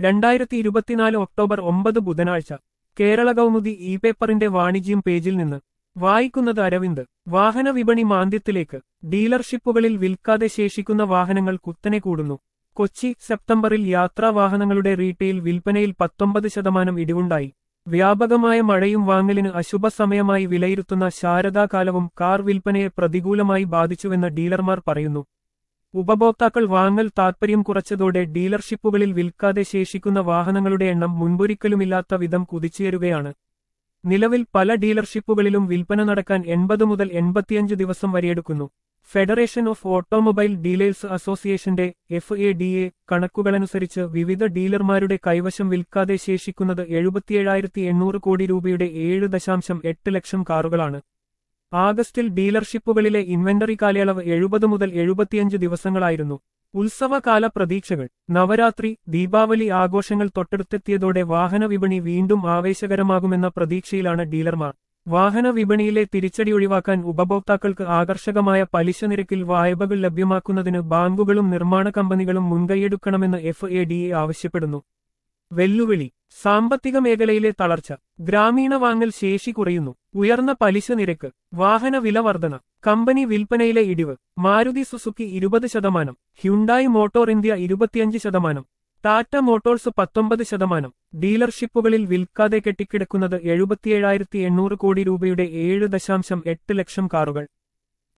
രണ്ടായിരത്തി ഇരുപത്തിനാല് ഒക്ടോബർ ഒമ്പത് ബുധനാഴ്ച കേരള കൗമുദി ഇ പേപ്പറിന്റെ വാണിജ്യം പേജിൽ നിന്ന് വായിക്കുന്നത് അരവിന്ദ് വാഹന വിപണി മാന്ദ്യത്തിലേക്ക് ഡീലർഷിപ്പുകളിൽ വിൽക്കാതെ ശേഷിക്കുന്ന വാഹനങ്ങൾ കുത്തനെ കൂടുന്നു കൊച്ചി സെപ്റ്റംബറിൽ യാത്രാ വാഹനങ്ങളുടെ റീറ്റെയിൽ വിൽപ്പനയിൽ പത്തൊമ്പത് ശതമാനം ഇടിവുണ്ടായി വ്യാപകമായ മഴയും വാങ്ങലിന് അശുഭ സമയമായി വിലയിരുത്തുന്ന ശാരദാകാലവും കാർ വിൽപ്പനയെ പ്രതികൂലമായി ബാധിച്ചുവെന്ന് ഡീലർമാർ പറയുന്നു ഉപഭോക്താക്കൾ വാങ്ങൽ താൽപര്യം കുറച്ചതോടെ ഡീലർഷിപ്പുകളിൽ വിൽക്കാതെ ശേഷിക്കുന്ന വാഹനങ്ങളുടെ എണ്ണം മുൻപൊരിക്കലുമില്ലാത്ത വിധം കുതിച്ചുയരുകയാണ് നിലവിൽ പല ഡീലർഷിപ്പുകളിലും വിൽപ്പന നടക്കാൻ എൺപത് മുതൽ എൺപത്തിയഞ്ച് ദിവസം വരെയെടുക്കുന്നു ഫെഡറേഷൻ ഓഫ് ഓട്ടോമൊബൈൽ ഡീലേഴ്സ് അസോസിയേഷന്റെ എഫ് എ ഡി എ കണക്കുകളനുസരിച്ച് വിവിധ ഡീലർമാരുടെ കൈവശം വിൽക്കാതെ ശേഷിക്കുന്നത് എഴുപത്തിയേഴായിരത്തി എണ്ണൂറ് കോടി രൂപയുടെ ഏഴ് ദശാംശം എട്ട് ലക്ഷം കാറുകളാണ് ആഗസ്റ്റിൽ ഡീലർഷിപ്പുകളിലെ ഇൻവെന്ററി കാലയളവ് എഴുപത് മുതൽ എഴുപത്തിയഞ്ച് ദിവസങ്ങളായിരുന്നു ഉത്സവകാല പ്രതീക്ഷകൾ നവരാത്രി ദീപാവലി ആഘോഷങ്ങൾ തൊട്ടടുത്തെത്തിയതോടെ വാഹന വിപണി വീണ്ടും ആവേശകരമാകുമെന്ന പ്രതീക്ഷയിലാണ് ഡീലർമാർ വാഹന വിപണിയിലെ തിരിച്ചടി ഒഴിവാക്കാൻ ഉപഭോക്താക്കൾക്ക് ആകർഷകമായ പലിശ നിരക്കിൽ വായ്പകൾ ലഭ്യമാക്കുന്നതിന് ബാങ്കുകളും നിർമ്മാണ കമ്പനികളും മുൻകൈയെടുക്കണമെന്ന് എഫ് എ ഡി എ ആവശ്യപ്പെടുന്നു വെല്ലുവിളി സാമ്പത്തിക മേഖലയിലെ തളർച്ച ഗ്രാമീണ വാങ്ങൽ ശേഷി കുറയുന്നു ഉയർന്ന പലിശ നിരക്ക് വാഹന വില വർധന കമ്പനി വിൽപ്പനയിലെ ഇടിവ് മാരുതി സുസുക്കി ഇരുപത് ശതമാനം ഹ്യുണ്ടായി മോട്ടോർ ഇന്ത്യ ഇരുപത്തിയഞ്ച് ശതമാനം ടാറ്റ മോട്ടോഴ്സ് പത്തൊമ്പത് ശതമാനം ഡീലർഷിപ്പുകളിൽ വിൽക്കാതെ കെട്ടിക്കിടക്കുന്നത് എഴുപത്തിയേഴായിരത്തി എണ്ണൂറ് കോടി രൂപയുടെ ഏഴ് ദശാംശം എട്ട് ലക്ഷം കാറുകൾ